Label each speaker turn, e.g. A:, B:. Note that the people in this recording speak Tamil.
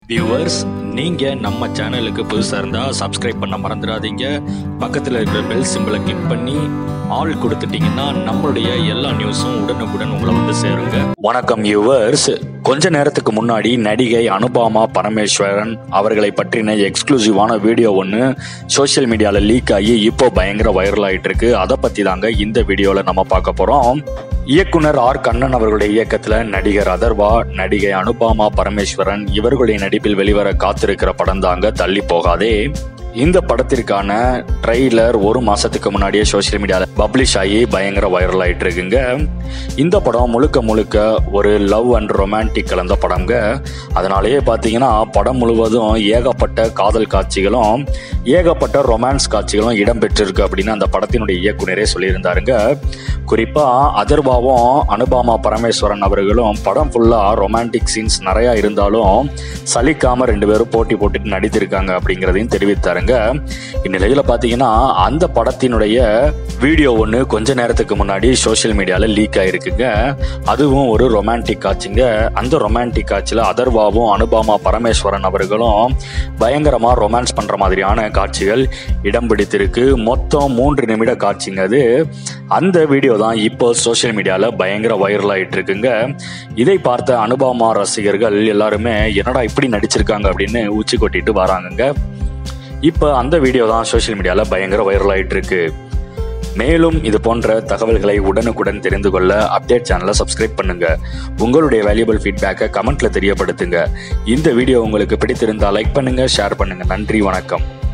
A: வியூவர்ஸ் நீங்க நம்ம சேனலுக்கு புதுசா இருந்தா சப்ஸ்கிரைப் பண்ண மறந்துடாதீங்க பக்கத்துல இருக்கிற பெல் சிம்பிளை கிளிக் பண்ணி ஆல் கொடுத்துட்டீங்கன்னா நம்மளுடைய எல்லா நியூஸும் உடனுக்குடன் உங்களை வந்து சேருங்க வணக்கம் வியூவர்ஸ் கொஞ்ச நேரத்துக்கு முன்னாடி நடிகை அனுபாமா பரமேஸ்வரன் அவர்களை பற்றின எக்ஸ்க்ளூசிவான வீடியோ ஒன்று சோஷியல் மீடியாவில் லீக் ஆகி இப்போ பயங்கர வைரல் ஆயிட்டு இருக்கு அதை பத்தி தாங்க இந்த வீடியோவில் நம்ம பார்க்க போறோம் இயக்குனர் ஆர் கண்ணன் அவர்களுடைய இயக்கத்துல நடிகர் அதர்வா நடிகை அனுபாமா பரமேஸ்வரன் இவர்களுடைய நடிப்பில் வெளிவர காத்திருக்கிற படம் தாங்க தள்ளி போகாதே இந்த படத்திற்கான ட்ரெய்லர் ஒரு மாசத்துக்கு முன்னாடியே சோஷியல் மீடியால பப்ளிஷ் ஆகி பயங்கர வைரல் ஆயிட்டு இருக்குங்க இந்த படம் முழுக்க முழுக்க ஒரு லவ் அண்ட் ரொமான்டிக் கலந்த படம்ங்க அதனாலேயே பார்த்தீங்கன்னா படம் முழுவதும் ஏகப்பட்ட காதல் காட்சிகளும் ஏகப்பட்ட ரொமான்ஸ் காட்சிகளும் இடம்பெற்றிருக்கு அப்படின்னு அந்த படத்தினுடைய இயக்குனரே சொல்லியிருந்தாருங்க குறிப்பா அதர்வாவும் அனுபாமா பரமேஸ்வரன் அவர்களும் படம் ஃபுல்லா ரொமான்டிக் சீன்ஸ் நிறைய இருந்தாலும் சலிக்காம ரெண்டு பேரும் போட்டி போட்டுட்டு நடித்திருக்காங்க அப்படிங்கிறதையும் தெரிவித்தாருங்க இந்நிலையில பாத்தீங்கன்னா அந்த படத்தினுடைய வீடியோ ஒன்று கொஞ்ச நேரத்துக்கு முன்னாடி சோஷியல் மீடியால லீக் ஆயிருக்குங்க அதுவும் ஒரு ரொமான்டிக் காட்சிங்க அந்த ரொமான்டிக் காட்சியில அதர்வாவும் அனுபாமா பரமேஸ்வரன் அவர்களும் பயங்கரமா ரொமான்ஸ் பண்ற மாதிரியான காட்சிகள் இடம் பிடித்திருக்கு மொத்தம் மூன்று நிமிட காட்சிங்க அது அந்த வீடியோ தான் இப்போ சோஷியல் மீடியால பயங்கர வைரல் ஆயிட்டு இருக்குங்க இதை பார்த்த அனுபாமா ரசிகர்கள் எல்லாருமே என்னடா இப்படி நடிச்சிருக்காங்க அப்படின்னு உச்சி கொட்டிட்டு வராங்கங்க இப்போ அந்த வீடியோ தான் சோஷியல் மீடியால பயங்கர வைரல் ஆயிட்டு இருக்கு மேலும் இது போன்ற தகவல்களை உடனுக்குடன் தெரிந்து கொள்ள அப்டேட் சேனலை சப்ஸ்கிரைப் பண்ணுங்க உங்களுடைய வேல்யூபிள் ஃபீட்பேக்கை கமெண்ட்ல தெரியப்படுத்துங்க இந்த வீடியோ உங்களுக்கு பிடித்திருந்தா லைக் பண்ணுங்க ஷேர் பண்ணுங்க நன்றி வணக்கம்